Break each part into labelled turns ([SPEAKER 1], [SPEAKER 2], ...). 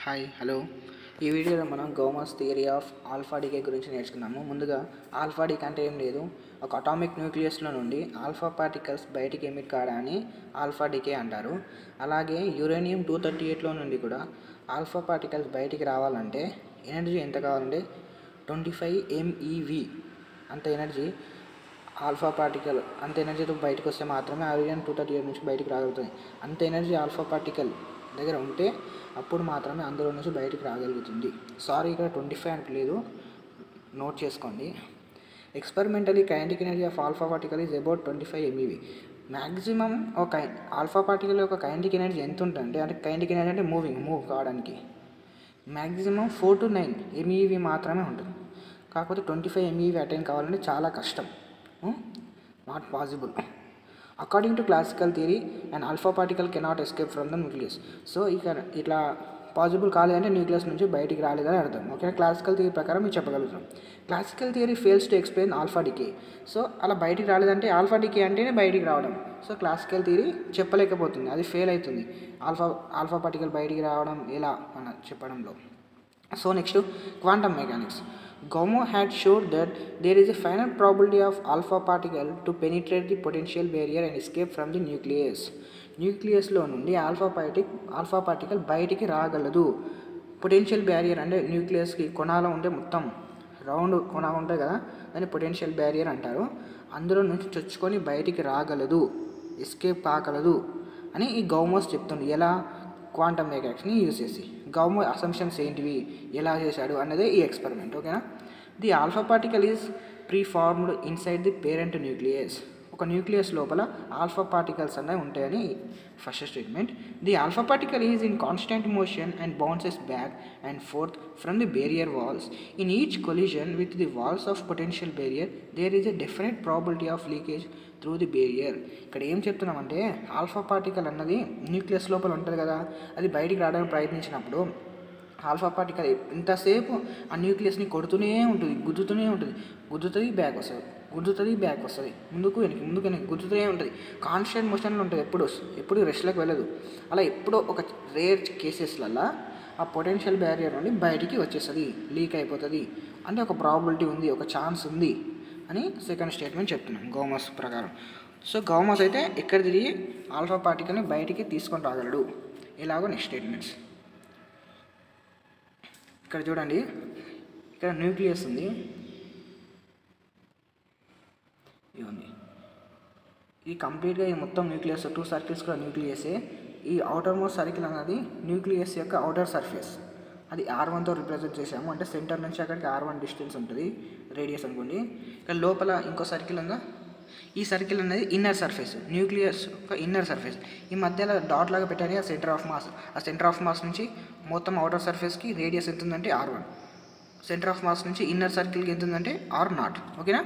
[SPEAKER 1] Hi hello ఈ వీడియోలో మనం Gamow's theory of alpha decay గురించి నేర్చుకున్నాము ముందుగా ఆల్ఫా డికే అంటే ఏం లేదు ఒక అటామిక్ న్యూక్లియస్లో నుండి ఆల్ఫా పార్టికల్స్ బయటికి ఎమిట్ కాడాన్ని ఆల్ఫా డికే అంటారు అలాగే యురేనియం టూ థర్టీ ఎయిట్లో నుండి కూడా ఆల్ఫా పార్టికల్స్ బయటికి రావాలంటే ఎనర్జీ ఎంత కావాలంటే ట్వంటీ ఫైవ్ ఎంఈవి అంత ఎనర్జీ ఆల్ఫా పార్టికల్ అంత ఎనర్జీతో బయటకు వస్తే మాత్రమే ఆరిజిన్ టూ థర్టీ ఎయిట్ నుంచి బయటికి రాగలుగుతుంది అంత ఎనర్జీ ఆల్ఫా పార్టికల్ దగ్గర ఉంటే అప్పుడు మాత్రమే అందులో నుంచి బయటికి రాగలుగుతుంది సారీ ఇక్కడ ట్వంటీ ఫైవ్ అంటే లేదు నోట్ చేసుకోండి experimentally kinetic energy of alpha particle is about twenty five MeV maximum ఒక కై ఆల్ఫా పార్టికల్ యొక్క కైనటిక్ ఎనర్జీ ఎంత ఉంటుంది అంటే కైనటిక్ ఎనర్జీ అంటే మూవింగ్ మూవ్ కావడానికి maximum four to nine MeV మాత్రమే ఉంటుంది కాకపోతే ట్వంటీ ఫైవ్ ఎంఈవి అటైన్ కావాలంటే చాలా కష్టం not possible according to classical theory and alpha particle cannot escape from the nucleus so ఇక ఇట్లా పాసిబుల్ కాలేదంటే న్యూక్లియస్ నుంచి బయటికి రాలేదని అర్థం ఓకే క్లాసికల్ థియరీ ప్రకారం మీరు చెప్పగలుగుతాం classical theory fails to explain alpha decay so అలా బయటికి రాలేదంటే ఆల్ఫా డికే అంటేనే బయటికి రావడం సో క్లాసికల్ థియరీ చెప్పలేకపోతుంది అది ఫెయిల్ అవుతుంది ఆల్ఫా ఆల్ఫా పార్టికల్ బయటికి రావడం ఎలా అని చెప్పడంలో so next quantum mechanics Gamow had showed that there is a finite probability of alpha particle to penetrate the potential barrier and escape from the nucleus. న్యూక్లియస్లో నుండి alpha పార్టిక్ alpha particle బయటికి రాగలదు potential barrier అంటే న్యూక్లియస్కి కొనాలో ఉంటే మొత్తం round కొన ఉంటాయి కదా దాన్ని పొటెన్షియల్ బ్యారియర్ అంటారు అందులో నుంచి చొచ్చుకొని బయటికి రాగలదు ఎస్కేప్ కాగలదు అని ఈ గౌమోస్ చెప్తుంది ఎలా క్వాంటమ్ మెకానిక్స్ని యూజ్ చేసి గౌమో అసంప్షన్స్ ఏంటివి ఎలా చేశాడు అన్నదే ఈ ఎక్స్పెరిమెంట్ ఓకేనా the alpha particle is preformed inside the parent nucleus ఒక న్యూక్లియస్ లోపల ఆల్ఫా పార్టికల్స్ అనేవి ఉంటాయని first statement the alpha particle is in constant motion and bounces back and forth from the barrier walls in each collision with the walls of potential barrier there is a definite probability of leakage through the barrier ఇక్కడ ఏం చెప్తున్నామంటే alpha particle అన్నది nucleus లోపల ఉంటుంది కదా అది బయటికి రావడానికి ప్రయత్నించినప్పుడు ఆల్ఫా పార్టికల్ ఎంతసేపు ఆ న్యూక్లియస్ని కొడుతూనే ఉంటుంది గుద్దుతూనే ఉంటుంది గుద్దుతుంది బ్యాక్ వస్తుంది గుద్దుతుంది బ్యాక్ వస్తుంది ముందుకు వెనక్కి ముందుకు వెనక్కి గుద్దుతూనే ఉంటుంది కాన్స్టెంట్ మోషన్లో ఉంటుంది ఎప్పుడు ఎప్పుడు రెస్ట్లోకి వెళ్ళదు అలా ఎప్పుడో ఒక రేర్ కేసెస్లల్లో ఆ పొటెన్షియల్ బ్యారియర్ నుండి బయటికి వచ్చేస్తుంది లీక్ అయిపోతుంది అంటే ఒక ప్రాబిలిటీ ఉంది ఒక ఛాన్స్ ఉంది అని సెకండ్ స్టేట్మెంట్ చెప్తున్నాం గోమస్ ప్రకారం సో గోమస్ అయితే ఎక్కడ తిరిగి ఆల్ఫా పార్టికల్ని బయటికి తీసుకొని రాగలడు ఎలాగో నెక్స్ట్ స్టేట్మెంట్స్ ఇక్కడ చూడండి ఇక్కడ న్యూక్లియస్ ఉంది ఇది ఉంది ఇది కంప్లీట్గా ఈ మొత్తం న్యూక్లియస్ టూ సర్కిల్స్ కూడా న్యూక్లియసే ఈ అవుటర్ మోస్ట్ సర్కిల్ అన్నది న్యూక్లియస్ యొక్క అవుటర్ సర్ఫేస్ అది ఆర్ వన్తో రిప్రజెంట్ చేసాము అంటే సెంటర్ నుంచి అక్కడికి ఆర్ వన్ డిస్టెన్స్ ఉంటుంది రేడియస్ అనుకోండి ఇక్కడ లోపల ఇంకో సర్కిల్ ఉందా ఈ సర్కిల్ అనేది ఇన్నర్ సర్ఫేస్ న్యూక్లియస్ ఒక ఇన్నర్ సర్ఫేస్ ఈ మధ్యలో డాట్ లాగా పెట్టాలి ఆ సెంటర్ ఆఫ్ మాస్ ఆ సెంటర్ ఆఫ్ మాస్ నుంచి మొత్తం అవుటర్ సర్ఫేస్కి రేడియస్ ఎంత ఉందంటే R one centre of mass నుంచి ఇన్నర్ సర్కిల్కి ఎంత ఉందంటే ఆర్ నాట్ ఓకేనా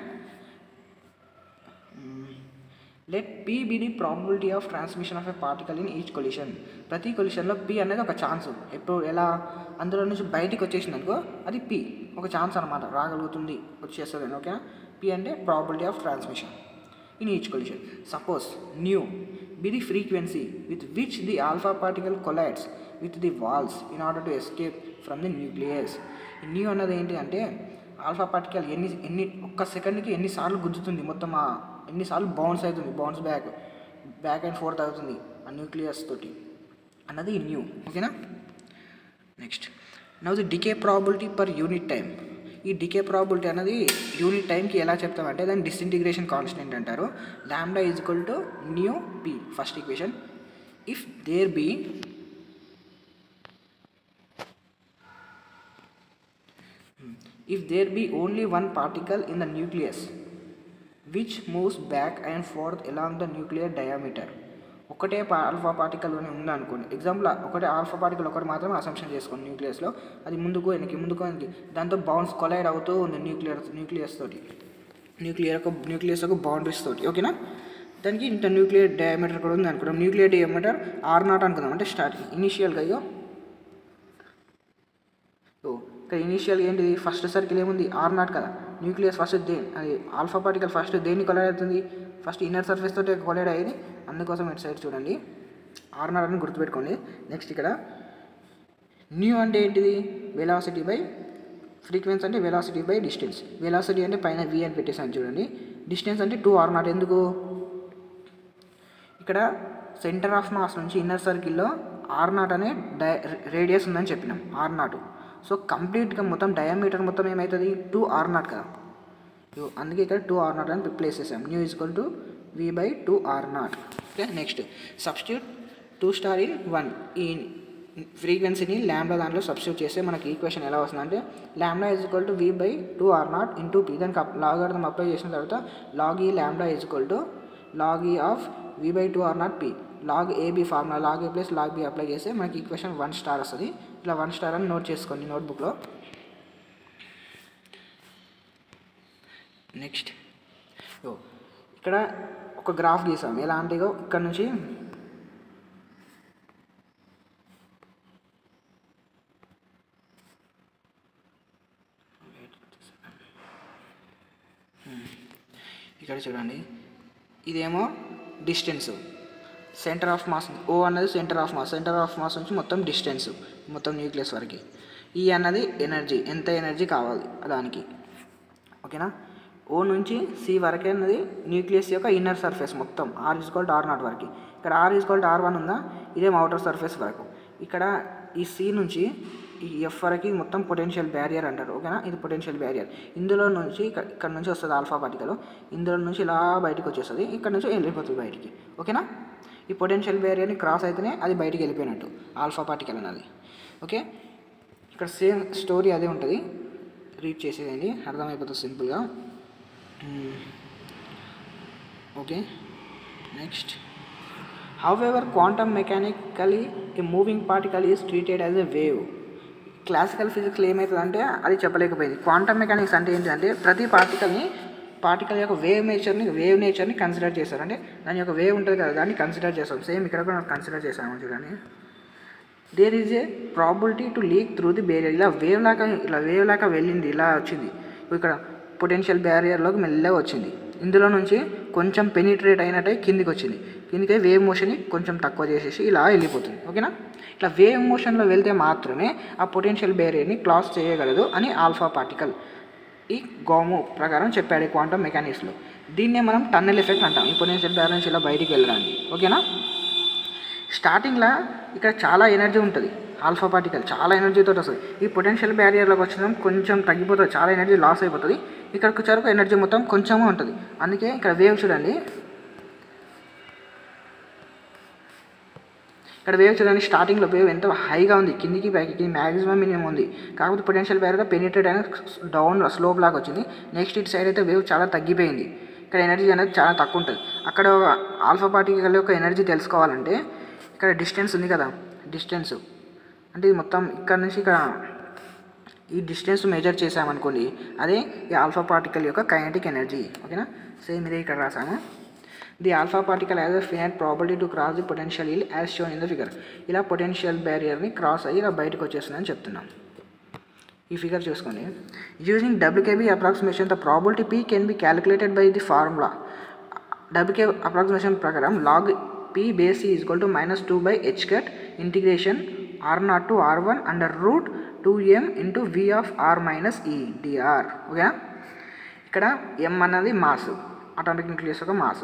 [SPEAKER 1] let P be the probability of transmission of a particle in each collision ప్రతి కొలిషన్లో పి అనేది ఒక ఛాన్స్ ఎప్పుడు ఎలా అందులో నుంచి బయటికి వచ్చేసింది అనుకో అది పి ఒక ఛాన్స్ అనమాట రాగలుగుతుంది వచ్చేస్తుంది అని ఓకేనా పి అంటే probability of transmission in each collision suppose nu be the frequency with which the alpha particle collides with the walls in order to escape from the nucleus nu అన్నది ఏంటి అంటే alpha particle ఎన్ని ఎన్ని ఒక్క సెకండ్కి ఎన్నిసార్లు గుద్దుతుంది మొత్తం ఆ ఎన్నిసార్లు బౌన్స్ అవుతుంది bounce back back and forth అవుతుంది ఆ న్యూక్లియస్ తోటి అన్నది న్యూ ఓకేనా next now the decay probability per unit time ఈ డికే ప్రాబిలిటీ అనేది యూనిట్ టైంకి ఎలా చెప్తామంటే దాన్ని డిసింటిగ్రేషన్ కాన్స్టెంట్ అంటారు lambda is equal to nu P first equation if there be if there be only one particle in the nucleus which moves back and forth along the nuclear diameter ఒకటే alpha particle ఉంది అనుకోండి example ఒకటే alpha particle ఒకటి మాత్రమే assumption చేసుకోండి న్యూక్లియస్లో అది ముందుకు వెనక్కి ముందుకు వెనక్కి దాంతో బౌన్స్ కొలైడ్ అవుతూ ఉంది న్యూక్లియర్ న్యూక్లియస్ తోటి న్యూక్లియర్ ఒక న్యూక్లియస్ ఒక బౌండరీస్ తోటి ఓకేనా దానికి ఇంత న్యూక్లియర్ డయామీటర్ కూడా ఉంది అనుకుందాం న్యూక్లియర్ డయామీటర్ ఆర్ నాట్ అనుకుందాం అంటే స్టార్ట్ ఇనిషియల్గా అయ్యో ఇక్కడ ఇనీషియల్ ఏంటిది ఫస్ట్ సర్కిల్ ఏముంది ఆర్ నాట్ కదా న్యూక్లియస్ ఫస్ట్ దే అది ఆల్ఫా పార్టికల్ ఫస్ట్ దేన్ని కొలైడ్ అవుతుంది ఫస్ట్ ఇన్నర్ సర్ఫేస్ తోటి కొలైడ్ అయ్యేది అందుకోసం ఇటు సైడ్ చూడండి ఆర్ నాట్ అని గుర్తుపెట్టుకోండి నెక్స్ట్ ఇక్కడ న్యూ అంటే ఏంటిది వెలాసిటీ బై ఫ్రీక్వెన్సీ అంటే వెలాసిటీ బై డిస్టెన్స్ వెలాసిటీ అంటే పైన వి అని పెట్టేసాను చూడండి డిస్టెన్స్ అంటే టూ ఆర్ నాట్ ఎందుకు ఇక్కడ సెంటర్ ఆఫ్ మాస్ నుంచి ఇన్నర్ సర్కిల్లో ఆర్ నాట్ అనే డై రేడియస్ ఉందని చెప్పినాం ఆర్ నాట్ సో కంప్లీట్గా మొత్తం డయామీటర్ మొత్తం ఏమవుతుంది టూ ఆర్ నాట్ కదా సో అందుకే ఇక్కడ టూ ఆర్ నాట్ అని ప్లేస్ చేసాం nu equal to V by two R naught okay next substitute two star in one ఈ ఫ్రీక్వెన్సీని ల్యాండా దాంట్లో సబ్స్టిట్యూట్ చేస్తే మనకి ఈక్వేషన్ ఎలా వస్తుందంటే lambda is equal to V by two R naught into P దానికి లాగ్ అర్థం అప్లై చేసిన తర్వాత లాగ్ ఈ lambda is equal to log e of V by two R naught P log AB formula log A plus log B apply చేస్తే మనకి equation one star వస్తుంది ఇట్లా one star అని నోట్ చేసుకోండి నోట్బుక్లో నెక్స్ట్ ఓ ఇక్కడ ఒక గ్రాఫ్ గీసాం ఎలాంటిదో ఇక్కడ నుంచి ఇక్కడ చూడండి ఇదేమో distance centre of mass O అన్నది centre of mass centre of mass నుంచి మొత్తం డిస్టెన్స్ మొత్తం న్యూక్లియస్ వరకు ఈ అన్నది ఎనర్జీ ఎంత ఎనర్జీ కావాలి దానికి ఓకేనా ఓ నుంచి సి వరకు అన్నది న్యూక్లియస్ యొక్క ఇన్నర్ సర్ఫేస్ మొత్తం ఆర్ ఈజ్ ఆర్ నాట్ వరకు ఇక్కడ ఆర్ ఈజ్ ఆర్ వన్ ఉందా ఇదేమో అవుటర్ సర్ఫేస్ వరకు ఇక్కడ ఈ సి నుంచి ఈ ఎఫ్ వరకు మొత్తం పొటెన్షియల్ బ్యారియర్ అంటారు ఓకేనా ఇది పొటెన్షియల్ బ్యారియర్ ఇందులో నుంచి ఇక్కడ ఇక్కడ నుంచి వస్తుంది ఆల్ఫా పార్టికల్ ఇందులో నుంచి ఇలా బయటకు వచ్చేస్తుంది ఇక్కడ నుంచి వెళ్ళిపోతుంది బయటికి ఓకేనా ఈ పొటెన్షియల్ బ్యారియర్ని క్రాస్ అయితేనే అది బయటికి వెళ్ళిపోయినట్టు ఆల్ఫా పార్టికల్ అన్నది ఓకే ఇక్కడ సేమ్ స్టోరీ అదే ఉంటుంది రీడ్ చేసేదండి అర్థమైపోతుంది సింపుల్గా okay next however quantum mechanically a moving particle is treated as a wave classical ఫిజిక్స్లో ఏమవుతుందంటే అది చెప్పలేకపోయింది క్వాంటమ్ మెకానిక్స్ అంటే ఏంటంటే ప్రతి పార్టికల్ని పార్టికల్ యొక్క వేవ్ నేచర్ని వేవ్ నేచర్ని కన్సిడర్ చేస్తారు అంటే దాని యొక్క వేవ్ ఉంటుంది కదా దాన్ని కన్సిడర్ చేస్తాం సేమ్ ఇక్కడ కూడా కన్సిడర్ చేసాము చూడండి there is a probability to leak through the barrier ఇలా వేవ్ లాగా ఇలా వేవ్ లాగా వెళ్ళింది ఇలా వచ్చింది ఇక్కడ పొటెన్షియల్ బ్యారియర్లోకి మెల్లగా వచ్చింది ఇందులో నుంచి కొంచెం పెనిట్రేట్ అయినట్టే కిందికి వచ్చింది కిందికి వేవ్ మోషన్ని కొంచెం తక్కువ చేసేసి ఇలా వెళ్ళిపోతుంది ఓకేనా ఇట్లా వేవ్ మోషన్లో వెళ్తే మాత్రమే ఆ పొటెన్షియల్ బ్యారియర్ని క్లాస్ చేయగలదు అని ఆల్ఫా పార్టికల్ ఈ గోము ప్రకారం చెప్పాడు క్వాంటమ్ మెకానిక్స్లో దీన్నే మనం టన్నెల్ ఎఫెక్ట్ అంటాం ఈ పొటెన్షియల్ బ్యారియర్ నుంచి ఇలా బయటికి వెళ్ళడానికి ఓకేనా స్టార్టింగ్లో ఇక్కడ చాలా ఎనర్జీ ఉంటుంది ఆల్ఫా పార్టికల్ చాలా ఎనర్జీతో వస్తుంది ఈ పొటెన్షియల్ బ్యారియర్లోకి వచ్చిన కొంచెం తగ్గిపోతుంది చాలా ఎనర్జీ లాస్ అయిపోతుంది ఇక్కడికి వచ్చేవరకు ఎనర్జీ మొత్తం కొంచెమే ఉంటుంది అందుకే ఇక్కడ వేవ్ చూడండి ఇక్కడ వేవ్ చూడండి స్టార్టింగ్లో వేవ్ ఎంత హైగా ఉంది కిందికి పైకి మ్యాక్సిమం మినిమం ఉంది కాకపోతే పొటెన్షియల్ బ్యారియర్ పెనిట్రేట్ అయిన డౌన్ స్లోప్ లాగా వచ్చింది నెక్స్ట్ ఇటు సైడ్ అయితే వేవ్ చాలా తగ్గిపోయింది ఇక్కడ ఎనర్జీ అనేది చాలా తక్కువ ఉంటుంది అక్కడ ఆల్ఫా పార్టికల్ యొక్క ఎనర్జీ తెలుసుకోవాలంటే ఇక్కడ డిస్టెన్స్ ఉంది కదా డిస్టెన్స్ అంటే ఇది మొత్తం ఇక్కడ నుంచి ఇక్కడ ఈ డిస్టెన్స్ మెజర్ చేసామనుకోండి అదే ఈ ఆల్ఫా పార్టికల్ యొక్క కైనటిక్ ఎనర్జీ ఓకేనా సేమ్ ఇదే ఇక్కడ రాసాము the alpha particle as a finite probability to cross the potential well as shown in the figure ఇలా పొటెన్షియల్ బ్యారియర్ని క్రాస్ అయ్యి ఇలా బయటకు వచ్చేస్తుందని చెప్తున్నాం ఈ ఫిగర్ చూసుకోండి using WKB approximation the probability P can be calculated by the formula WK approximation ప్రకారం log P base is equal to minus two by H cut integration R naught to R one under root two M into V of R minus E DR ఓకేనా ఇక్కడ M అన్నది mass atomic nucleus యొక్క mass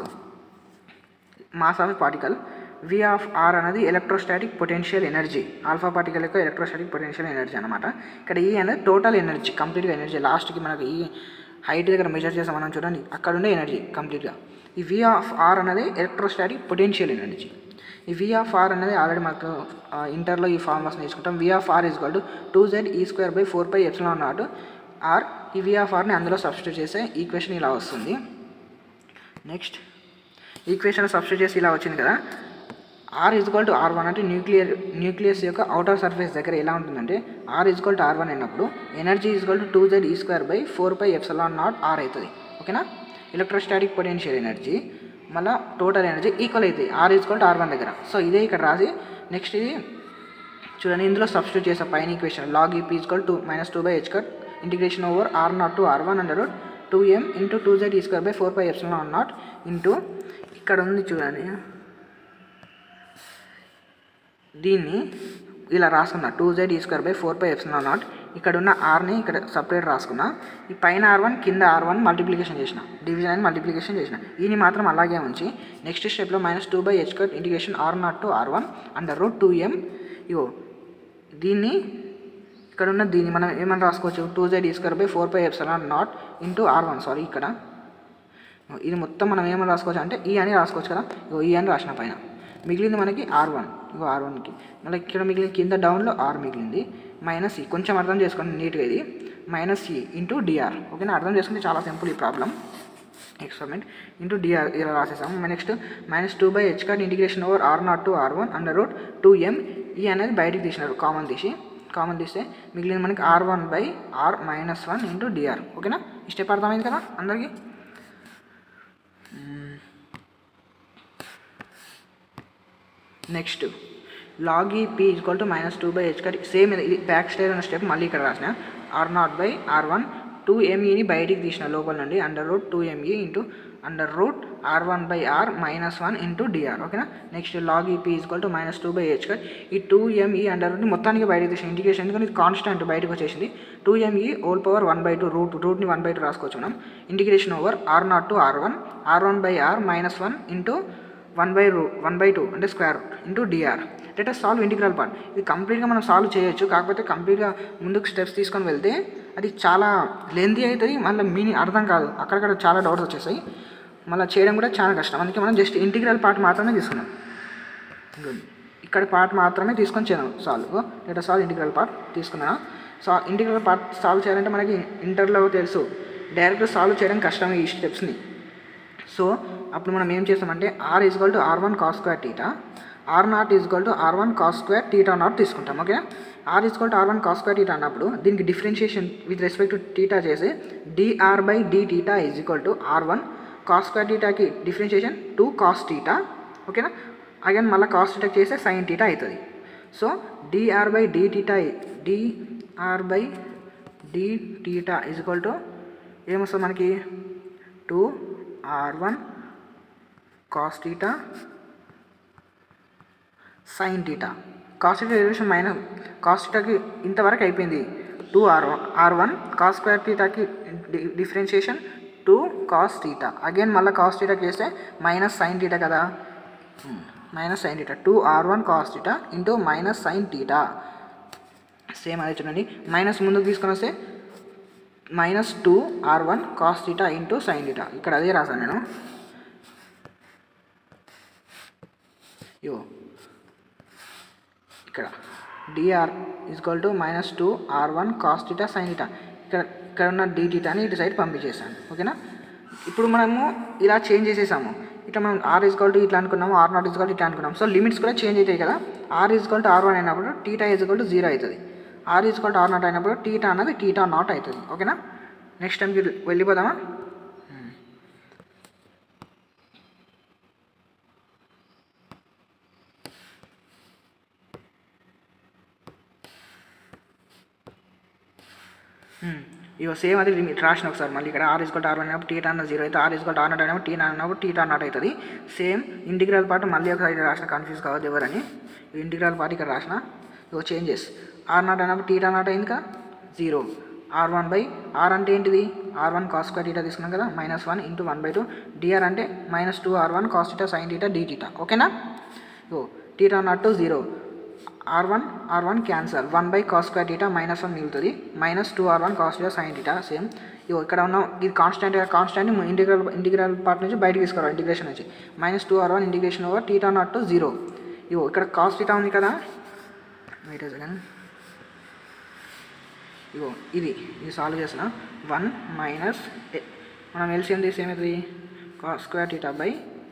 [SPEAKER 1] mass of particle V of R అనేది electrostatic potential energy alpha particle యొక్క electrostatic potential energy అనమాట ఇక్కడ ఈ అనేది టోటల్ ఎనర్జీ కంప్లీట్గా ఎనర్జీ లాస్ట్కి మనకి ఈ హైట్ దగ్గర మెజర్ చేసాం మనం చూడండి అక్కడ ఉండే ఎనర్జీ కంప్లీట్గా ఈ వి ఆఫ్ ఆర్ అనేది ఎలక్ట్రోస్టాటిక్ పొటెన్షియల్ ఎనర్జీ ఈ వి ఆఫ్ ఆర్ అనేది ఆల్రెడీ మనకు ఆ, ఇంటర్లో ఈ ఫార్ములాస్ నేర్చుకుంటాం V of R is to two Z ఈ square by four by epsilon naught R ఈ వి ఆఫ్ ఆర్ని అందులో సబ్స్టిట్యూట్ చేస్తే ఈక్వేషన్ ఇలా వస్తుంది నెక్స్ట్ ఈక్వేషన్ సబ్స్టిట్యూట్ చేసి ఇలా వచ్చింది కదా R equal to R one అంటే న్యూక్లియర్ న్యూక్లియస్ యొక్క అవుటర్ సర్ఫేస్ దగ్గర ఎలా ఉంటుందంటే R equal to R one అయినప్పుడు energy equal to two Z ఈ square by four by epsilon naught R అవుతుంది ఓకేనా ఎలక్ట్రోస్టాటిక్ పొటెన్షియల్ ఎనర్జీ మళ్ళీ టోటల్ ఎనర్జీ ఈక్వల్ అవుతుంది R equal to R one దగ్గర సో ఇదే ఇక్కడ రాసి నెక్స్ట్ ఇది చూడండి ఇందులో సబ్స్టిట్యూట్ చేసే పైన equation log e P equal to minus two by H cut integration over R naught to R one under two M into two Z ఈ square by four by epsilon naught into ఇక్కడ ఉంది చూడండి దీన్ని ఇలా రాసుకున్నా two Z ఈ square by four by epsilon naught ఇక్కడ ఉన్న ఆర్ని ఇక్కడ సపరేట్ రాసుకున్నా ఈ పైన ఆర్ వన్ కింద ఆర్ వన్ మల్టిప్లికేషన్ చేసిన డివిజన్ అని మల్టిప్లికేషన్ చేసిన ఈని మాత్రం అలాగే ఉంచి నెక్స్ట్ స్టెప్లో minus two by H cut integration R naught to R one under root two M ఇగో దీన్ని ఇక్కడ ఉన్న దీన్ని మనం ఏమని రాసుకోవచ్చు టూ జెడ్ ఈ square by four by epsilon naught into R one sorry ఇక్కడ ఇది మొత్తం మనం ఏమని రాసుకోవచ్చు అంటే ఈ అని రాసుకోవచ్చు కదా ఇగో ఈ అని రాసిన పైన మిగిలింది మనకి ఆర్ వన్ ఇగో ఆర్ వన్కి మళ్ళీ ఇక్కడ మిగిలిన కింద డౌన్లో ఆర్ మిగిలింది మైనస్ ఈ కొంచెం అర్థం చేసుకోండి నీట్గా ఇది మైనస్ ఈ ఇంటూ డిఆర్ ఓకేనా అర్థం చేసుకుంటే చాలా సింపుల్ ఈ ప్రాబ్లం ఎక్స్పెరిమెంట్ ఇంటూ డిఆర్ ఇలా రాసేసాము next minus two by H card integration over R naught to R one under root two M E అనేది బయటికి తీసినారు కామన్ తీసి కామన్ తీస్తే మిగిలిన మనకి R one by R minus one into DR ఓకేనా ఈ స్టెప్ అర్థమైంది కదా అందరికీ next log e P equal to minus two by H cut same ఇది బ్యాక్ స్టైర్ అన్న స్టెప్ మళ్ళీ ఇక్కడ రాసిన R naught by R one two ఎంఈని బయటికి తీసిన లోపల నుండి under root two ME into under root R one by R minus one into DR ఓకేనా next log EP equal to minus two by H cut ఈ two ME under root మొత్తానికి బయటకు తీసిన ఇంటిగ్రేషన్ ఎందుకంటే ఇది కాన్స్టెంట్ బయటకు వచ్చేసింది two ME whole power one by two root రూట్ని వన్ బై టూ రాసుకోవచ్చు మనం integration over R naught to R one R one by R minus one into one by root one by two అంటే square root into DR let us solve integral part ఇది కంప్లీట్గా మనం solve చేయొచ్చు కాకపోతే కంప్లీట్గా ముందుకు స్టెప్స్ తీసుకొని వెళ్తే అది చాలా లెంతీ అవుతుంది మళ్ళీ మీనింగ్ అర్థం కాదు అక్కడక్కడ చాలా డౌట్స్ వచ్చేస్తాయి మళ్ళీ చేయడం కూడా చాలా కష్టం అందుకే మనం జస్ట్ ఇంటిగ్రల్ పార్ట్ మాత్రమే తీసుకున్నాం గుడ్ ఇక్కడ పార్ట్ మాత్రమే తీసుకొని చేద్దాం solve let solve integral part తీసుకున్నా సా ఇంటిగ్రల్ పార్ట్ సాల్వ్ చేయాలంటే మనకి ఇంటర్లో తెలుసు డైరెక్ట్ సాల్వ్ చేయడం కష్టం ఈ స్టెప్స్ని సో అప్పుడు మనం ఏం చేస్తామంటే R equal to R one cos square theta R naught equal to R one cos square theta naught తీసుకుంటాం okay R equal to R one cos square theta అన్నప్పుడు దీనికి differentiation with respect to theta చేసి DR by D theta is equal to R one cos square టీటాకి differentiation two cos theta ఓకేనా again మళ్ళీ cos theta చేస్తే sine theta అవుతుంది so DR by D theta DR by D theta is equal to ఏమొస్తుంది మనకి two R one cos theta sine theta cos theta derivation minus cos టీటాకి ఇంతవరకు అయిపోయింది two R one R one cos square టీటాకి differentiation two cos theta again మళ్ళీ cos theta చేస్తే minus sine theta కదా minus sine theta two R one cos theta into minus sine theta same అదే చూడండి minus ముందుకు తీసుకొని వస్తే minus two R one cos theta into sine theta ఇక్కడ అదే రాశాను నేను యో ఇక్కడ DR equal to minus two R one cos theta sine theta ఇక్కడ ఇక్కడ ఉన్న డి టీటాని ఇటు సైడ్ పంపించేసాను ఓకేనా ఇప్పుడు మనము ఇలా చేంజ్ చేసేసాము ఇట్లా మనం ఆర్ ఈజ్వల్ టు ఇట్లా అనుకున్నాము ఆర్ నాట్ ఈజ్వల్ ఇట్లా అనుకున్నాం సో లిమిట్స్ కూడా చేంజ్ అవుతాయి కదా R equal to R one అయినప్పుడు టీటా ఈజ్వల్ టు జీరో అవుతుంది R equal to R naught అయినప్పుడు టీటా అన్నది టీటా నాట్ అవుతుంది ఓకేనా నెక్స్ట్ టైంకి వెళ్ళిపోదామా ఇవ సేమ్ అది లిమిట్ రాసిన ఒకసారి మళ్ళీ ఇక్కడ ఆర్ ఇస్కల్ ఆర్ అయినప్పుడు టీ అన్న జీరో అయితే ఆర్ ఇస్కల్ ఆర్ నాట్ అయినప్పుడు టీ అన్నప్పుడు టీ నాట్ అవుతుంది సేమ్ ఇంటిగ్రల్ పార్ట్ మళ్ళీ ఒకసారి రాసిన కన్ఫ్యూజ్ కావద్దు ఎవరని ఇంటిగ్రల్ పార్ట్ ఇక్కడ రాసిన ఇవో చేంజెస్ ఆర్ నాట్ అయినప్పుడు టీటా నాట్ అయింది కదా zero R one by R అంటే ఏంటిది R one cos square theta తీసుకున్నాం కదా minus one into one by two DR అంటే minus two R one cos theta sine theta D theta ఓకేనా ఓ theta naught to zero R one R one cancel one by cos square theta minus one మిగులుతుంది minus two R one cos theta sine theta same ఇగో ఇక్కడ ఉన్న ఇది constant constant integral integral part నుంచి బయటకు తీసుకురావాలి ఇంటిగ్రేషన్ నుంచి minus two R one integration over theta naught to zero ఇగో ఇక్కడ కాస్ టీటా ఉంది కదా వెయిట్ సెకండ్ ఇగో ఇది ఇది సాల్వ్ చేసిన వన్ మైనస్ మనం ఎల్సిఎం తీసి ఏమవుతుంది cos square theta by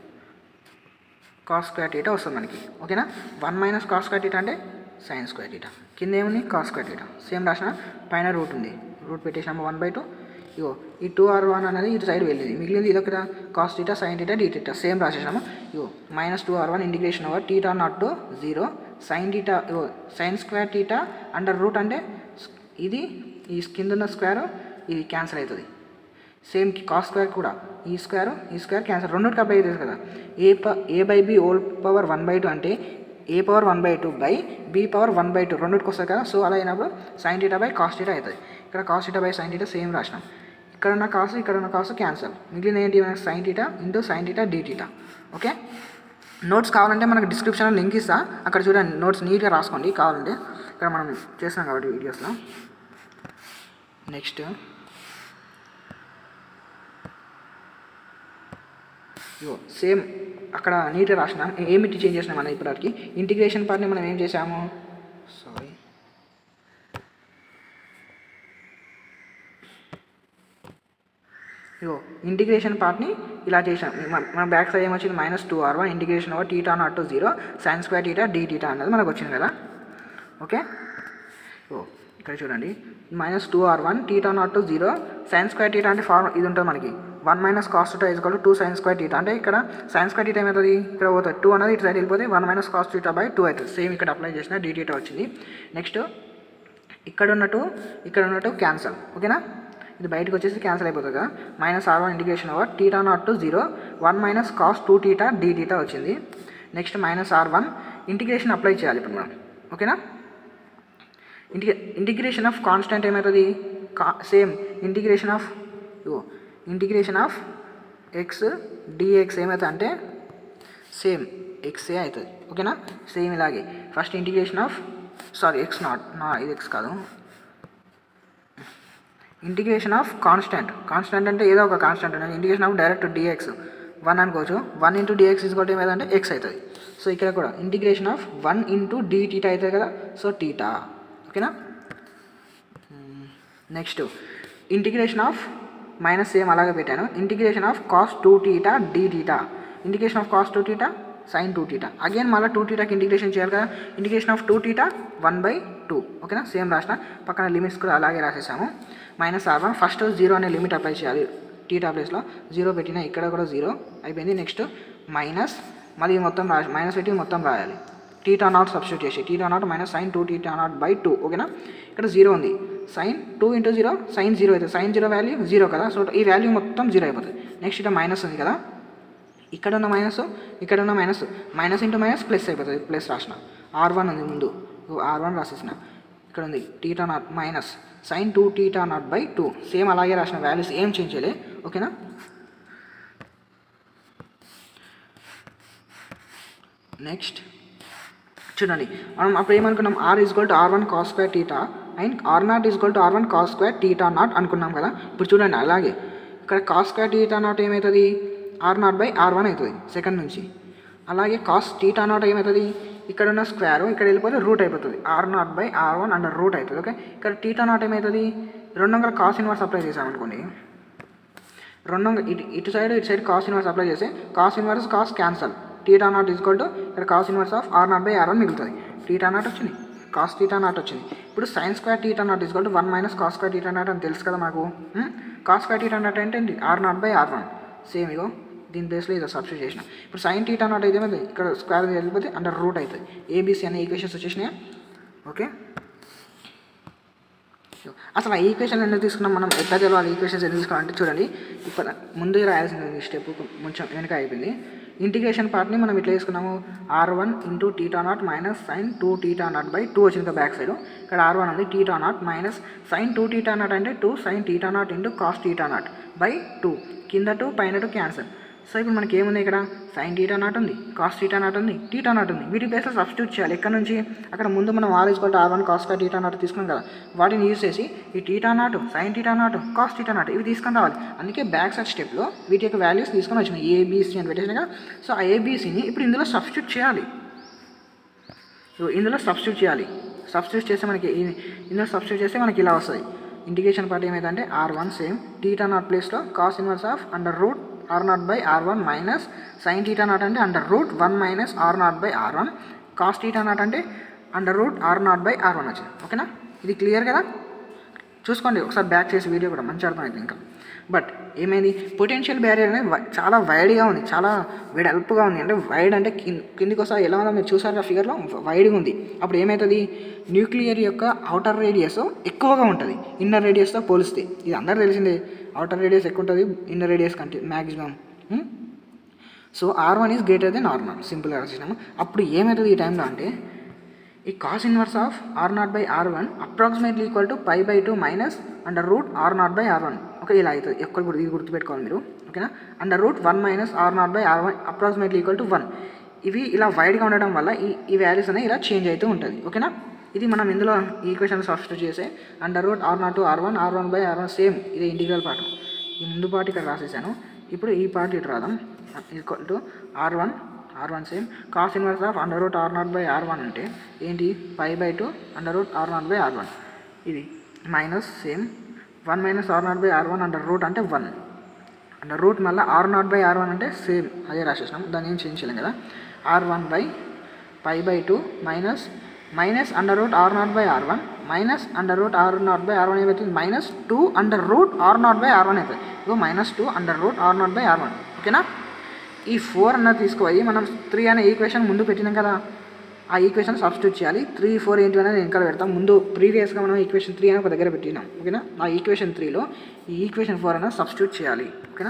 [SPEAKER 1] cos square theta వస్తుంది మనకి ఓకేనా one minus cos square theta అంటే సైన్ స్క్వేర్ టీటా కింద ఏముంది కాస్ స్క్వేర్ టీటా సేమ్ రాసిన పైన రూట్ ఉంది రూట్ పెట్టేసినాము వన్ బై టూ ఇగో ఈ టూ ఆర్ వన్ అనేది ఇటు సైడ్ వెళ్ళింది మిగిలింది ఇది ఒకటి cos theta sine theta D theta same రాసేసినాము ఇగో minus two R one integration over theta naught to zero sine theta ఇగో sine square theta under root అంటే ఇది ఈ కింద ఉన్న స్క్వేర్ ఇది క్యాన్సిల్ అవుతుంది సేమ్ కాస్ స్క్వేర్ కూడా ఈ స్క్వేర్ ఈ స్క్వేర్ క్యాన్సర్ రెండుకి అప్లై అవుతుంది కదా ఏ ప A by B whole power one by two అంటే A power one by two by B power one by two రెండుకి వస్తుంది కదా సో అలా అయినప్పుడు sine theta by cos theta అవుతుంది ఇక్కడ cos theta by sine theta same రాసినాం ఇక్కడ ఉన్న కాసు ఇక్కడ ఉన్న కాసు క్యాన్సల్ మిగిలిన ఏంటి మనకి sine theta into sine theta D theta okay notes కావాలంటే మనకు డిస్క్రిప్షన్లో లింక్ ఇస్తా అక్కడ చూడండి నోట్స్ నీట్గా రాసుకోండి కావాలంటే ఇక్కడ మనం చేస్తున్నాం కాబట్టి వీడియోస్లో నెక్స్ట్ ఇగో సేమ్ అక్కడ నీట్గా రాసిన ఏమిటి చేంజ్ చేసినాం మనం ఇప్పటికి ఇంటిగ్రేషన్ పార్ట్ని మనం ఏం చేసాము సారీ ఇగో ఇంటిగ్రేషన్ పార్ట్ని ఇలా చేసాం మన- మన బ్యాక్ సైడ్ ఏమొచ్చింది minus two R one integration over theta naught to zero sine square theta D theta అన్నది మనకు వచ్చింది కదా ఓకే ఓ ఇక్కడ చూడండి minus two R one theta naught to zero sine square theta అంటే ఫార్మ్ ఇది ఉంటుంది మనకి one minus cos theta is two sine square theta అంటే ఇక్కడ సైన్ స్క్వేర్ టీటా ఏమవుతుంది ఇక్కడ పోతుంది టూ అనేది ఇటు సైడ్ వెళ్ళిపోతే one minus cos theta by two అవుతుంది సేమ్ ఇక్కడ అప్లై చేసిన డి టీటా వచ్చింది నెక్స్ట్ ఇక్కడ ఉన్నట్టు ఇక్కడ ఉన్నట్టు క్యాన్సల్ ఓకేనా ఇది బయటకు వచ్చేసి క్యాన్సల్ అయిపోతుంది కదా minus R one integration over theta naught to zero one minus cos two theta D theta వచ్చింది next minus R one integration apply చేయాలి ఇప్పుడు మనం ఓకేనా ఇంటిగ్రే ఇంటిగ్రేషన్ ఆఫ్ కాన్స్టెంట్ ఏమవుతుంది కా సేమ్ ఇంటిగ్రేషన్ ఆఫ్ ఇగో ఇంటిగ్రేషన్ ఆఫ్ ఎక్స్ డిఎక్స్ ఏమవుతుంది అంటే సేమ్ ఎక్సే అవుతుంది ఓకేనా సేమ్ ఇలాగే first integration of sorry x naught నా ఇది ఎక్స్ కాదు ఇంటిగ్రేషన్ ఆఫ్ కాన్స్టెంట్ కాన్స్టెంట్ అంటే ఏదో ఒక కాన్స్టెంట్ అనేది integration of direct dx one అనుకోవచ్చు వన్ ఇంటూ డిఎక్స్ ఇస్ ఏమైందంటే ఏదంటే ఎక్స్ అవుతుంది సో ఇక్కడ కూడా integration of one into d theta అవుతుంది కదా సో టీటా ఓకేనా next integration of minus same అలాగే పెట్టాను integration of cos two theta D theta integration of cos two theta sine two theta again మళ్ళీ two టీటాకి integration చేయాలి కదా integration of two theta one by two ఓకేనా same రాసిన పక్కన limits కూడా అలాగే రాసేసాము minus R one first zero అనే లిమిట్ అప్లై చేయాలి టీటా ప్లేస్లో జీరో పెట్టిన ఇక్కడ కూడా జీరో అయిపోయింది నెక్స్ట్ మైనస్ మళ్ళీ మొత్తం రా మైనస్ పెట్టి మొత్తం రాయాలి టీటా నాట్ సబ్స్టిట్యూట్ చేసి theta naught minus sine two theta naught by two ఓకేనా ఇక్కడ జీరో ఉంది sine two into zero sine zero అవుతుంది సైన్ జీరో వాల్యూ జీరో కదా సో ఈ వాల్యూ మొత్తం జీరో అయిపోతుంది నెక్స్ట్ ఇక్కడ మైనస్ ఉంది కదా ఇక్కడ ఉన్న మైనస్ ఇక్కడ ఉన్న minus minus into minus plus అయిపోతుంది ప్లస్ రాసిన ఆర్ వన్ ఉంది ముందు ఆర్ వన్ రాసేసిన ఇక్కడ ఉంది theta naught minus sine two theta naught by two same అలాగే రాసిన వాల్యూస్ ఏం చేంజ్ చేయలే ఓకేనా నెక్స్ట్ చూడండి మనం అప్పుడు ఏమనుకున్నాం R is equal to R one cos square theta and R naught is equal to R one cos square theta naught అనుకున్నాం కదా ఇప్పుడు చూడండి అలాగే ఇక్కడ కాస్ స్క్వేర్ టీటా నాట్ ఏమవుతుంది R naught by R one అవుతుంది సెకండ్ నుంచి అలాగే కాస్ టీటా నాట్ ఏమవుతుంది ఇక్కడ ఉన్న స్క్వేర్ ఇక్కడ వెళ్ళిపోతే రూట్ అయిపోతుంది R naught by R one under root అవుతుంది ఓకే ఇక్కడ టీటా నాట్ ఏమవుతుంది రెండు వందల కాస్ ఇన్వర్స్ అప్లై చేసామనుకోండి రెండు వందల ఇటు ఇటు సైడ్ ఇటు సైడ్ కాస్ ఇన్వర్స్ అప్లై చేస్తే cos inverse cos cancel theta naught equal to ఇక్కడ cos inverse of R naught by R one మిగులుతుంది టీటా నాట్ వచ్చింది కాస్ టీటా నాట్ వచ్చింది ఇప్పుడు sine square theta naught equal to one minus cos square theta naught అని తెలుసు కదా మాకు cos square theta naught అంటే ఏంటి R naught by R one same ఇగో దీని ప్లేస్లో ఇదో సబ్స్టిట్యూట్ చేసిన ఇప్పుడు సైన్ టీటా నాట్ అయితే ఏమైంది ఇక్కడ స్క్వేర్ వెళ్ళిపోతే అండర్ రూట్ అవుతుంది ఏబీసీ అనే ఈక్వేషన్స్ వచ్చేసినాయా ఓకే అసలు ఆ ఈక్వేషన్ ఎందుకు తీసుకున్నాం మనం ఎట్లా తెలవాలి ఈక్వేషన్స్ ఎందుకు తీసుకున్నాం అంటే చూడండి ఇప్పుడు ముందు రాయాల్సిన స్టెప్ కొంచెం వెనక అయిపోయింది ఇంటిగ్రేషన్ పార్ట్ని మనం ఇట్లా తీసుకున్నాము R one into theta naught minus sine two theta naught by two వచ్చింది కదా బ్యాక్ సైడ్ ఇక్కడ ఆర్ వన్ ఉంది theta naught minus sine two theta naught అంటే two sine theta naught into cos theta naught by two కింద two పైన two cancel so ఇప్పుడు మనకి ఏముంది ఇక్కడ సైన్ టీటా నాట్ ఉంది కాస్ టీటా నాట్ ఉంది టీటా నాట్ ఉంది వీటి ప్లేస్లో సబ్స్టిట్యూట్ చేయాలి ఎక్కడ నుంచి అక్కడ ముందు మనం R equal R one cos theta naught తీసుకున్నాం కదా వాటిని యూజ్ చేసి ఈ theta naught sine theta naught cos theta naught ఇవి తీసుకొని రావాలి అందుకే బ్యాక్ సైడ్ స్టెప్లో వీటి యొక్క వాల్యూస్ తీసుకొని వచ్చినాయి ఏబీసీ అని పెట్టేసిన కదా సో ఆ ఏబీసీని ఇప్పుడు ఇందులో సబ్స్టిట్యూట్ చేయాలి సో ఇందులో సబ్స్టిట్యూట్ చేయాలి సబ్స్టిట్యూట్ చేస్తే మనకి ఈ- ఇందులో సబ్స్టిట్యూట్ చేస్తే మనకి ఇలా వస్తుంది ఇంటిగ్రేషన్ పార్ట్ ఏమైందంటే R one same theta naught ప్లేస్లో cos inverse of under root R naught by R one minus sine theta naught అంటే under root one minus R naught by R one cos theta naught అంటే under root R naught by R one వచ్చింది ఓకేనా ఇది clear కదా చూసుకోండి ఒకసారి back చేసి video కూడా మంచి అర్థమైంది ఇంకా బట్ ఏమైంది పొటెన్షియల్ బ్యారియర్ అనేది వ- చాలా వైడ్గా ఉంది చాలా వెడల్పుగా ఉంది అంటే వైడ్ అంటే కింద కిందికి వస్తారు ఎలా ఉందో మీరు చూసారు ఆ ఫిగర్లో వైడ్గా ఉంది అప్పుడు ఏమవుతుంది న్యూక్లియర్ యొక్క అవుటర్ రేడియస్ ఎక్కువగా ఉంటుంది ఇన్నర్ రేడియస్తో పోలిస్తే ఇది అందరూ తెలిసిందే అవుటర్ రేడియస్ ఎక్కువ ఉంటుంది ఇన్నర్ రేడియస్ కంటే maximum so R one is greater than R naught సింపుల్గా రాసేసినాము అప్పుడు ఏమవుతుంది ఈ టైంలో అంటే ఈ cos inverse of R naught by R one approximately equal to pi by two minus under root R naught by R one okay ఇలా అవుతుంది ఎక్కడ గుర్తు ఇది గుర్తుపెట్టుకోవాలి మీరు ఓకేనా under root one minus R naught by R one approximately equal to one ఇవి ఇలా వైడ్గా ఉండడం వల్ల ఈ ఈ వాల్యూస్ అనేవి ఇలా చేంజ్ అవుతూ ఉంటుంది ఓకేనా ఇది మనం ఇందులో ఈక్వేషన్ సబ్స్టిట్యూట్ చేసే under root R naught R one R one by R one same ఇది ఇంటిగ్రల్ పార్ట్ ఈ ముందు పార్ట్ ఇక్కడ రాసేసాను ఇప్పుడు ఈ పార్ట్ ఇటు రాదాం equal to R one R one same cos inverse of under root R naught by R one అంటే ఏంటి pi by two under root R naught by R one ఇది minus same one minus R naught by R one under root అంటే one under root మళ్ళీ R naught by R one అంటే same అదే రాసేసినాం దాన్ని ఏం చేంజ్ చేయలేం కదా R one by pi by two minus minus under root R naught by R one minus under root R naught by R one ఏమవుతుంది minus two under root R naught by R one అవుతుంది ఇగో minus two under root R naught by R one ఓకేనా ఈ four అన్నది తీసుకుపోయి మనం three అనే equation ముందు పెట్టినాం కదా ఆ ఈక్వేషన్ సబ్స్టిట్యూట్ చేయాలి త్రీ ఫోర్ ఏంటి అనేది వెనకాల పెడతాం ముందు ప్రీవియస్గా మనం ఈక్వేషన్ త్రీ అని ఒక దగ్గర పెట్టినాం ఓకేనా ఆ ఈక్వేషన్ త్రీలో ఈ ఈక్వేషన్ ఫోర్ అనేది సబ్స్టిట్యూట్ చేయాలి ఓకేనా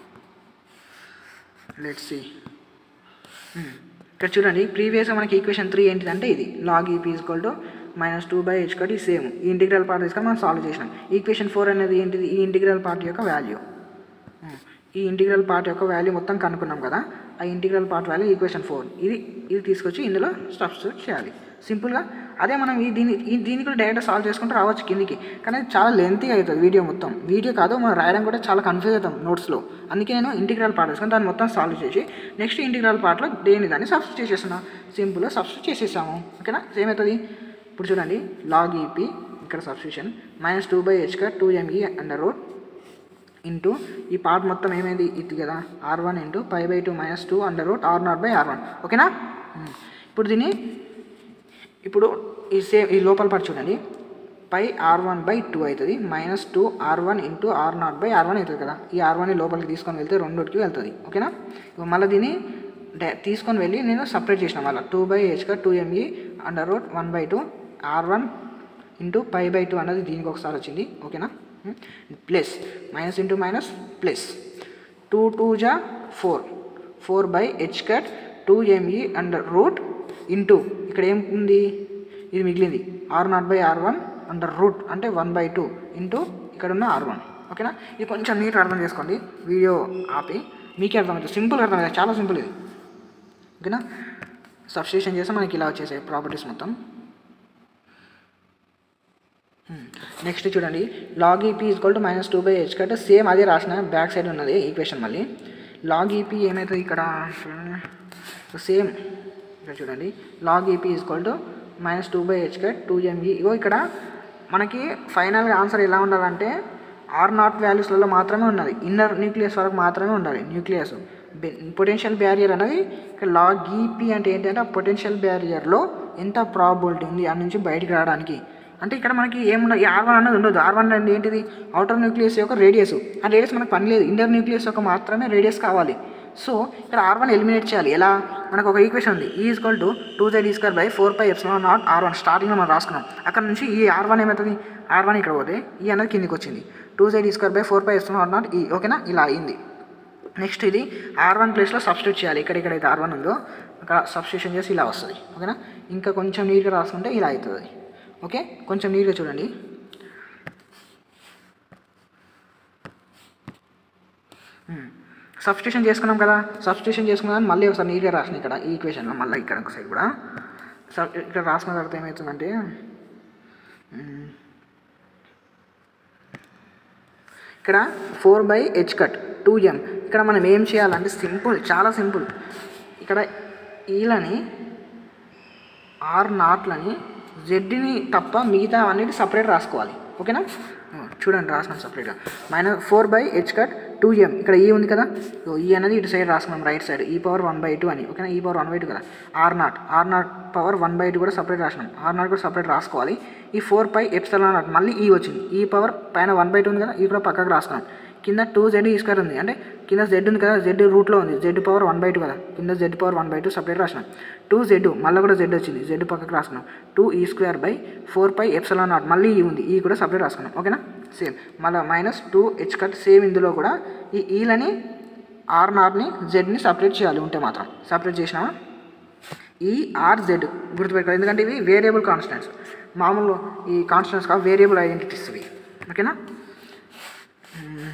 [SPEAKER 1] లెట్స్ సి ఇక్కడ చూడండి ప్రీవియస్గా మనకి ఈక్వేషన్ త్రీ ఏంటిదంటే ఇది log EP equal to minus two by H cut ఈ సేమ్ ఈ ఇంటిగ్రల్ పార్ట్ తీసుకొని మనం సాల్వ్ చేసినాం ఈక్వేషన్ ఫోర్ అనేది ఏంటిది ఈ ఇంటిగ్రల్ పార్ట్ యొక్క వాల్యూ ఈ ఇంటిగ్రల్ పార్ట్ యొక్క వాల్యూ మొత్తం కనుక్కున్నాం కదా ఆ integral part value equation four ఇది ఇది తీసుకొచ్చి ఇందులో సబ్స్టిట్యూట్ చేయాలి సింపుల్గా అదే మనం ఈ దీన్ని ఈ దీన్ని కూడా డైరెక్ట్ సాల్వ్ చేసుకుంటూ రావచ్చు కిందికి కానీ అది చాలా లెంతీ అవుతుంది వీడియో మొత్తం వీడియో కాదు మనం రాయడం కూడా చాలా కన్ఫ్యూజ్ అవుతాం నోట్స్లో అందుకే నేను ఇంటిగ్రల్ పార్ట్ తీసుకొని దాన్ని మొత్తం సాల్వ్ చేసి నెక్స్ట్ ఇంటిగ్రల్ పార్ట్లో దేని దాన్ని సబ్స్టిట్యూట్ చేసేస్తున్నా సింపుల్గా సబ్స్టిట్యూట్ చేసేసాము ఓకేనా సేమ్ అవుతుంది ఇప్పుడు చూడండి లాగ్ ఈపీ ఇక్కడ సబ్స్టిట్యూషన్ మైనస్ టూ బై హెచ్గా two ME under root into ఈ పార్ట్ మొత్తం ఏమైంది ఇది కదా R one into pi by two minus two under root R naught by R one ఓకేనా మ్మ్. ఇప్పుడు దీన్ని ఇప్పుడు ఈ సేమ్ ఈ లోపల పార్ట్ చూడండి pi R one by two అవుతుంది minus two R one into R naught by R one అవుతుంది కదా ఈ ఆర్ వన్ లోపలికి తీసుకొని వెళ్తే రెండుకి వెళ్తుంది ఓకేనా ఇప్పుడు మళ్ళీ దీన్ని డా- తీసుకొని వెళ్ళి నేను సపరేట్ చేసిన మళ్ళీ టూ బై హెచ్గా two ME under root one by two R one into pi by two అన్నది దీనికి ఒకసారి వచ్చింది ఓకేనా plus minus into minus plus two two జా four four by H cut two ME under root into ఇక్కడ ఏం ఉంది ఇది మిగిలింది R naught by R one under root అంటే వన్ బై టూ ఇంటూ ఇక్కడ ఉన్న ఆర్ వన్ ఓకేనా ఇది కొంచెం నీట్గా అర్థం చేసుకోండి వీడియో ఆపి మీకే అర్థమవుతుంది సింపుల్గా అర్థమవుతుంది చాలా సింపుల్ ఇది ఓకేనా సబ్స్టేషన్ చేస్తే మనకి ఇలా వచ్చేసాయి ప్రాపర్టీస్ మొత్తం నెక్స్ట్ చూడండి log EP equal to minus two by H కంటే సేమ్ అదే రాసిన బ్యాక్ సైడ్ ఉన్నది ఈక్వేషన్ మళ్ళీ లాగ్ ఈపీ ఏమవుతుంది ఇక్కడ సేమ్ ఇక్కడ చూడండి log EP equal to minus two by H cut two ME ఇగో ఇక్కడ మనకి ఫైనల్గా ఆన్సర్ ఎలా ఉండాలంటే ఆర్ నాట్ వాల్యూస్లలో మాత్రమే ఉన్నది ఇన్నర్ న్యూక్లియస్ వరకు మాత్రమే ఉండాలి న్యూక్లియస్ పొటెన్షియల్ బ్యారియర్ అనేది ఇక్కడ లాగ్ ఈపీ అంటే ఏంటంటే ఆ పొటెన్షియల్ బ్యారియర్లో ఎంత ప్రాబిలిటీ ఉంది ఆ నుంచి బయటికి రావడానికి అంటే ఇక్కడ మనకి ఏముండదు ఈ ఆర్ వన్ అనేది ఉండదు ఆర్ వన్ అంటే ఏంటిది అవుటర్ న్యూక్లియస్ యొక్క రేడియస్ ఆ రేడియస్ మనకు పని లేదు ఇంటర్ న్యూక్లియస్ యొక్క మాత్రమే రేడియస్ కావాలి సో ఇక్కడ ఆర్ వన్ ఎలిమినేట్ చేయాలి ఎలా మనకు ఒక ఈక్వేషన్ ఉంది E equal to two Z ఈ square by four by epsilon naught R one స్టార్టింగ్లో మనం రాసుకున్నాం అక్కడ నుంచి ఈ ఆర్ వన్ ఏమవుతుంది ఆర్ వన్ ఇక్కడ పోతే ఈ అనేది కిందికి వచ్చింది టూ జెడ్ ఈ square by four by epsilon naught ఈ ఓకేనా ఇలా అయింది నెక్స్ట్ ఇది ఆర్ వన్ ప్లేస్లో సబ్స్టిట్యూట్ చేయాలి ఇక్కడ ఎక్కడైతే ఆర్ వన్ ఉందో అక్కడ సబ్స్టిట్యూషన్ చేసి ఇలా వస్తుంది ఓకేనా ఇంకా కొంచెం నీట్గా రాసుకుంటే ఇలా అవుతుంది ఓకే కొంచెం నీట్గా చూడండి సబ్స్టిట్యూషన్ చేసుకున్నాం కదా సబ్స్టిట్యూషన్ చేసుకున్నాం మళ్ళీ ఒకసారి నీట్గా రాసిన ఇక్కడ ఈ ఈక్వేషన్లో మళ్ళీ ఇక్కడ ఒక సైడ్ కూడా సబ్ ఇక్కడ రాసుకున్న తర్వాత ఏమవుతుందంటే మ్, ఇక్కడ four by H cut two M ఇక్కడ మనం ఏం చేయాలంటే సింపుల్ చాలా సింపుల్ ఇక్కడ ఈలని ఆర్ నాట్లని జెడ్ని తప్ప మిగతా అన్నిటి సపరేట్ రాసుకోవాలి ఓకేనా ఆ, చూడండి రాసినాం సపరేట్గా minus four by H cut two M ఇక్కడ ఈ ఉంది కదా ఇగో ఈ అనేది ఇటు సైడ్ రాసుకున్నాం right side E power one by two అని ఓకేనా E power one by two కదా R naught R naught power one by two కూడా సపరేట్ రాసినాం ఆర్ నాట్ కూడా సపరేట్ రాసుకోవాలి ఈ ఫోర్ పై ఎప్సలాన్ నాట్ మళ్ళీ ఈ వచ్చింది ఈ పవర్ పైన వన్ బై టూ ఉంది కదా ఈ కూడా పక్కకు రాసుకున్నాం కింద టూ జెడ్ ఈ స్క్వేర్ ఉంది అంటే కింద జెడ్ ఉంది కదా జెడ్ రూట్లో ఉంది Z power one by two కదా కింద Z power one by two separate రాసినాం టూ జెడ్ మళ్ళీ కూడా జెడ్ వచ్చింది జెడ్ పక్కకు రాసుకున్నాం two E square by four pi epsilon naught మళ్ళీ ఈ ఉంది ఈ కూడా సపరేట్ రాసుకున్నాం ఓకేనా సేమ్ మళ్ళీ minus two H cut same ఇందులో కూడా ఈ ఈలని ఆర్ నార్ని జెడ్ని సపరేట్ చేయాలి ఉంటే మాత్రం సపరేట్ చేసినామా ఈ ఆర్ జెడ్ గుర్తుపెట్టుకోవాలి ఎందుకంటే ఇవి వేరియబుల్ కాన్స్టెంట్స్ మామూలు ఈ కాన్స్టెంట్స్ కావు వేరియబుల్ ఐడెంటిటీస్ ఇవి ఓకేనా మ్మ్.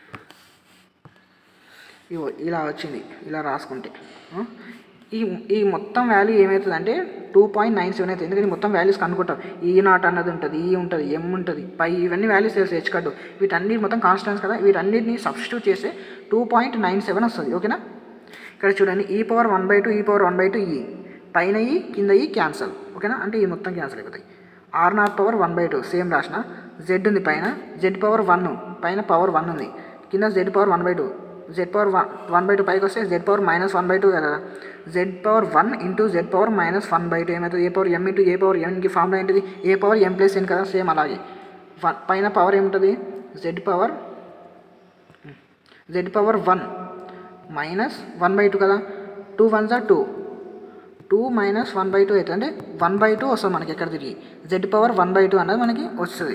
[SPEAKER 1] ఇగో ఇలా వచ్చింది ఇలా రాసుకుంటే ఆ? ఈ ఈ మొత్తం వాల్యూ ఏమవుతుందంటే టూ పాయింట్ నైన్ సెవెన్ అవుతుంది ఎందుకంటే ఈ మొత్తం వాల్యూస్ కనుక్కుంటాం ఈ నాట్ అన్నది ఉంటుంది ఈ ఉంటుంది ఎం ఉంటుంది పై ఇవన్నీ వాల్యూస్ తెలుసు హెచ్ కట్టు వీటన్ని మొత్తం కాన్స్టెంట్స్ కదా వీటన్నిటిని సబ్స్టిట్యూట్ చేస్తే టూ పాయింట్ నైన్ సెవెన్ వస్తుంది ఓకేనా ఇక్కడ చూడండి E power one by two E power one by two ఈ పైన ఈ కింద ఈ క్యాన్సల్ ఓకేనా అంటే ఈ మొత్తం క్యాన్సల్ అయిపోతాయి R naught power one by two same రాసిన జెడ్ ఉంది పైన జెడ్ పవర్ వన్ పైన పవర్ వన్ ఉంది కింద Z power one by two Z power one one by two పైకి వస్తే Z power minus one by two కదా Z power one into Z power minus one by two ఏమవుతుంది A power M into A power ఎంకి formula ఏంటిది A power M plus ఎన్ కదా same అలాగే one పైన power ఏముంటుంది Z power Z power one minus one by two కదా two one జా two two minus one by two అవుతుంది అంటే వన్ బై టూ వస్తుంది మనకి ఎక్కడ తిరిగి Z power one by two అన్నది మనకి వస్తుంది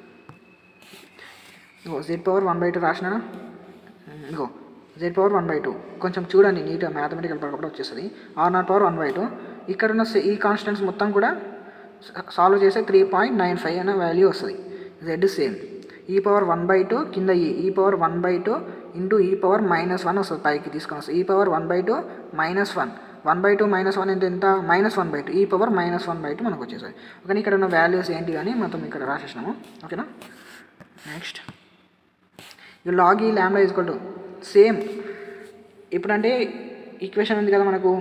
[SPEAKER 1] ఇగో Z power one by two రాసినా ఇగో Z power one by two కొంచెం చూడండి నీట్గా మ్యాథమెటికల్ పరకప్పుడు వచ్చేస్తుంది R naught power one by two ఇక్కడ ఉన్న సే- ఈ కాన్స్టెంట్స్ మొత్తం కూడా సాల్వ్ చేస్తే త్రీ పాయింట్ నైన్ ఫైవ్ అనే వాల్యూ వస్తుంది Z same E power one by two కింద ఈ E power one by two into E power minus one వస్తుంది పైకి తీసుకొని వస్తుంది E power one by two minus one one by two minus one ఎంత ఎంత minus one by two E power minus one by two మనకు వచ్చేసాయి okay ఇక్కడ ఉన్న వాల్యూస్ ఏంటి అని మొత్తం ఇక్కడ రాసేసినాము ఓకేనా నెక్స్ట్ ఈ లాగ్ ఈ ల్యాండా ఈజ్వల్ టు సేమ్ ఇప్పుడంటే ఈక్వేషన్ ఉంది కదా మనకు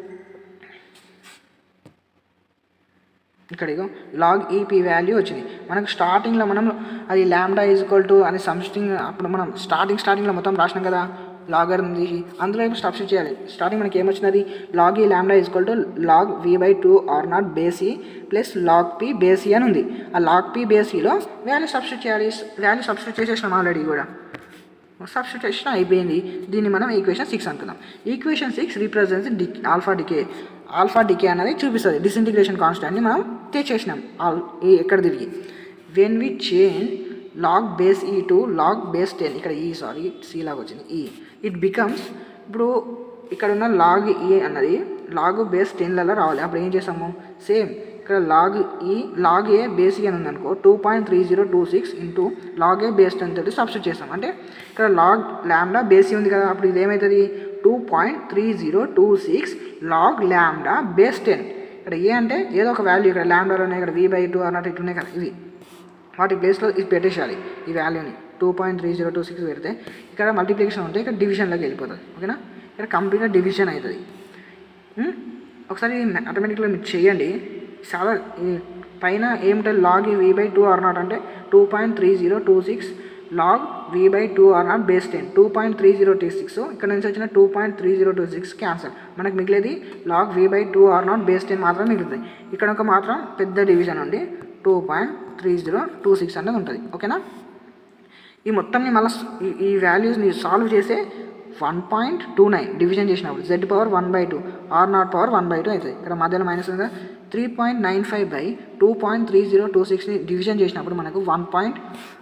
[SPEAKER 1] ఇక్కడ ఇగో లాగ్ ఈపీ వాల్యూ వచ్చింది మనకు స్టార్టింగ్లో మనం అది ల్యాండా ఈజ్వల్ టు అని సంథింగ్ అప్పుడు మనం స్టార్టింగ్ స్టార్టింగ్లో మొత్తం రాసినాం కదా లాగర్ తీసి అందులో ఇప్పుడు సబ్స్టిట్యూట్ చేయాలి స్టార్టింగ్ మనకి ఏమొచ్చినది లాగ్ ఈ lambda equal to log V by two R naught base E plus log P base E అని ఉంది ఆ లాగ్ పి బేసీలో వాల్యూ సబ్స్టిట్యూట్ చేయాలి వాల్యూ సబ్స్టిట్యూట్ చేసేసినాం ఆల్రెడీ కూడా సబ్స్టిట్యూషన్ అయిపోయింది దీన్ని మనం ఈక్వేషన్ సిక్స్ అనుకుందాం equation six represents D alpha decay alpha decay అనేది చూపిస్తుంది డిసింటిగ్రేషన్ కాన్స్టాంట్ని మనం తెచ్చేసినాం ఆల్ ఈ ఎక్కడ తిరిగి when we change log base E to log base ten ఇక్కడ ఈ సారీ సి లాగా వచ్చింది ఈ ఇట్ బికమ్స్ ఇప్పుడు ఇక్కడ ఉన్న లాగ్ ఈ అన్నది లాగ్ బేస్ టెన్లలో రావాలి అప్పుడు ఏం చేస్తాము సేమ్ ఇక్కడ లాగ్ ఈ లాగ్ ఏ బేస్ అని ఉందనుకో two point three zero two six into log A base ten తోటి సబ్స్టిట్యూట్ చేస్తాం అంటే ఇక్కడ లాగ్ ల్యాండా బేస్ ఉంది కదా అప్పుడు ఇది ఏమవుతుంది two point three zero two six log lambda base ten ఇక్కడ ఏ అంటే ఏదో ఒక వాల్యూ ఇక్కడ ల్యాండాలోనే ఇక్కడ వి బై టూ అన్నట్టు ఇట్లున్నాయి కదా ఇవి వాటి ప్లేస్లో ఇది పెట్టేసేయాలి ఈ వాల్యూని two point three zero two six పెడితే ఇక్కడ మల్టిప్లికేషన్ ఉంటే ఇక్కడ డివిజన్లోకి వెళ్ళిపోతుంది ఓకేనా ఇక్కడ కంప్లీట్గా డివిజన్ అవుతుంది ఉం? ఒకసారి ఆటోమేటిక్గా మీరు చేయండి చాలా ఈ పైన ఏమిటంటే log V by two R naught అంటే two point three zero two six log V by two R naught base ten two point three zero two six ఇక్కడ నుంచి వచ్చిన two point three zero two six cancel మనకు మిగిలేది log V by two R naught base ten మాత్రం మిగులుతుంది ఇక్కడ ఒక మాత్రం పెద్ద డివిజన్ ఉంది two point three zero two six అనేది ఉంటుంది ఓకేనా ఈ మొత్తంని మళ్ళీ ఈ- ఈ వాల్యూస్ని సాల్వ్ చేస్తే one point two nine division చేసినప్పుడు Z power one by two R naught power one by two అవుతుంది ఇక్కడ మధ్యలో మైనస్ ఉంది three point nine five by two point three zero two సిక్స్ని డివిజన్ చేసినప్పుడు మనకు one point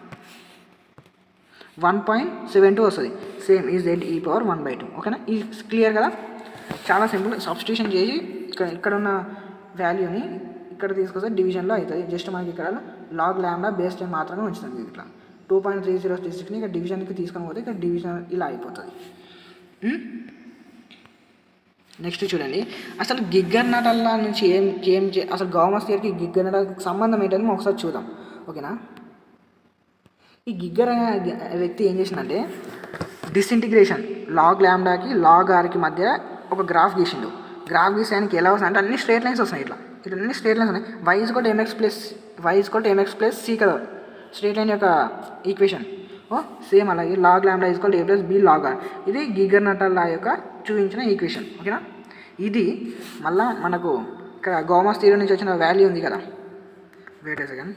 [SPEAKER 1] one point seven two వస్తుంది same ఈ Z E power one by two ఓకేనా ఈ క్లియర్ కదా చాలా సింపుల్ సబ్స్టిట్యూషన్ చేసి ఇక్కడ ఇక్కడ ఉన్న వాల్యూని ఇక్కడ తీసుకొస్తే డివిజన్లో అవుతుంది జస్ట్ మనకి ఇక్కడ లాగ్ ల్యాండా బేస్ టెన్ మాత్రమే ఉంచుతుంది ఇట్లా టూ పాయింట్ త్రీ జీరో సిక్స్ని ఇక్కడ డివిజన్కి తీసుకొని పోతే ఇక్కడ డివిజన్ ఇలా అయిపోతుంది నెక్స్ట్ చూడండి అసలు గిగ్గర్ నటల్ల నుంచి ఏం ఏం చే- అసలు గవర్నమెంట్ థియర్కి గిగ్గర్ నటలకు సంబంధం ఏంటని మనం ఒకసారి చూద్దాం ఓకేనా ఈ గిగ్గర్ అనే గి- వ్యక్తి ఏం చేసిందంటే డిసింటిగ్రేషన్ లాగ్ ల్యాండాకి లాగ్ ఆర్కి మధ్య ఒక గ్రాఫ్ గీసిండు గ్రాఫ్ గీసానికి ఎలా వస్తుంది అంటే అన్ని స్ట్రేట్ లైన్స్ వస్తున్నాయి ఇట్లా ఇట్లా అన్ని స్ట్రేట్ లైన్స్ ఉన్నాయి వైజ్ కూడా ఎంఎక్స్ ప్లస్ వైజ్ కూడా ఎంఎక్స్ ప్లస్ సి కదా స్ట్రేట్ లైన్ యొక్క ఈక్వేషన్ ఓ సేమ్ అలాగే log lambda is A plus B log R ఇది గిగ్గర్ నటల్లా యొక్క చూపించిన ఈక్వేషన్ ఓకేనా ఇది మళ్ళా మనకు ఇక్కడ గోమాస్ థియరీ నుంచి వచ్చిన వాల్యూ ఉంది కదా వెయిట్ సెకండ్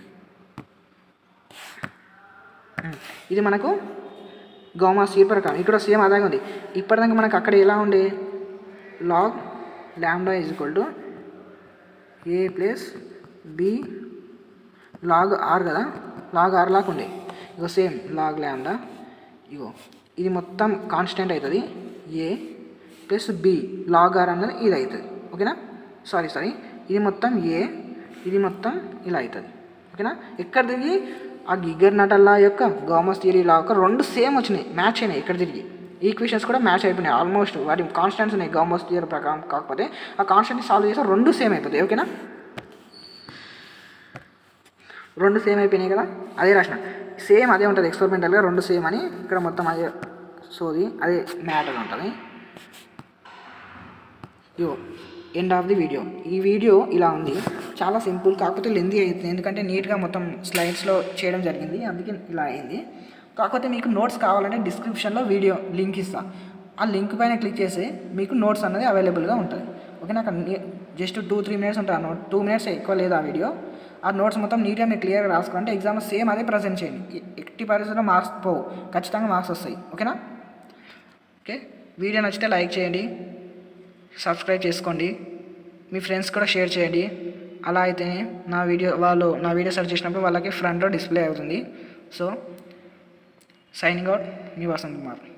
[SPEAKER 1] ఉమ్. ఇది మనకు గౌమా సీర్ ప్రకారం ఇక్కడ సేమ్ అదే ఉంది ఇప్పటిదాకా మనకు అక్కడ ఎలా ఉండే log lambda is equal to A plus B log R కదా లాగ్ ఆర్ లాగా ఉండే ఇగో సేమ్ లాగ్ ల్యాండా ఇగో ఇది మొత్తం కాన్స్టెంట్ అవుతుంది A plus B log R అన్నది ఇది అవుతుంది ఓకేనా సారీ సారీ ఇది మొత్తం ఏ ఇది మొత్తం ఇలా అవుతుంది ఓకేనా ఎక్కడ తిరిగి ఆ గిగ్గర్ నటల్లా యొక్క గోమస్ థియరీ లా యొక్క రెండు సేమ్ వచ్చినాయి మ్యాచ్ అయినాయి ఇక్కడ తిరిగి ఈక్వేషన్స్ కూడా మ్యాచ్ అయిపోయినాయి ఆల్మోస్ట్ వాటి కాన్స్టెంట్స్ ఉన్నాయి గోమస్ థియరీ ప్రకారం కాకపోతే ఆ కాన్స్టెంట్ని సాల్వ్ చేస్తే రెండు సేమ్ అయిపోతాయి ఓకేనా రెండు సేమ్ అయిపోయినాయి కదా అదే రాసిన సేమ్ అదే ఉంటుంది ఎక్స్పెరిమెంటల్గా రెండు సేమ్ అని ఇక్కడ మొత్తం అదే సోది అదే మ్యాటర్ ఉంటుంది యో ఎండ్ ఆఫ్ ది వీడియో ఈ వీడియో ఇలా ఉంది చాలా సింపుల్ కాకపోతే లెందీ అవుతుంది ఎందుకంటే నీట్గా మొత్తం స్లైడ్స్లో చేయడం జరిగింది అందుకే ఇలా అయింది కాకపోతే మీకు నోట్స్ కావాలంటే డిస్క్రిప్షన్లో వీడియో లింక్ ఇస్తా ఆ లింక్ పైన క్లిక్ చేసి మీకు నోట్స్ అనేది అవైలబుల్గా ఉంటుంది ఓకే నాకు జస్ట్ టూ త్రీ మినిట్స్ ఉంటుంది ఆ నోట్ టూ మినిట్స్ ఎక్కువ లేదు ఆ వీడియో ఆ నోట్స్ మొత్తం నీట్గా మీరు క్లియర్గా రాసుకుంటే ఎగ్జామ్ సేమ్ అదే ప్రజెంట్ చేయండి ఎట్టి పరిస్థితుల్లో మార్క్స్ పోవు ఖచ్చితంగా మార్క్స్ వస్తాయి ఓకేనా ఓకే వీడియో నచ్చితే లైక్ చేయండి సబ్స్క్రైబ్ చేసుకోండి మీ ఫ్రెండ్స్ కూడా షేర్ చేయండి అలా అయితేనే నా వీడియో వాళ్ళు నా వీడియో సెర్చ్ చేసినప్పుడు వాళ్ళకి ఫ్రంట్లో డిస్ప్లే అవుతుంది సో సైనింగ్ అవుట్ మీ వసంత్ కుమార్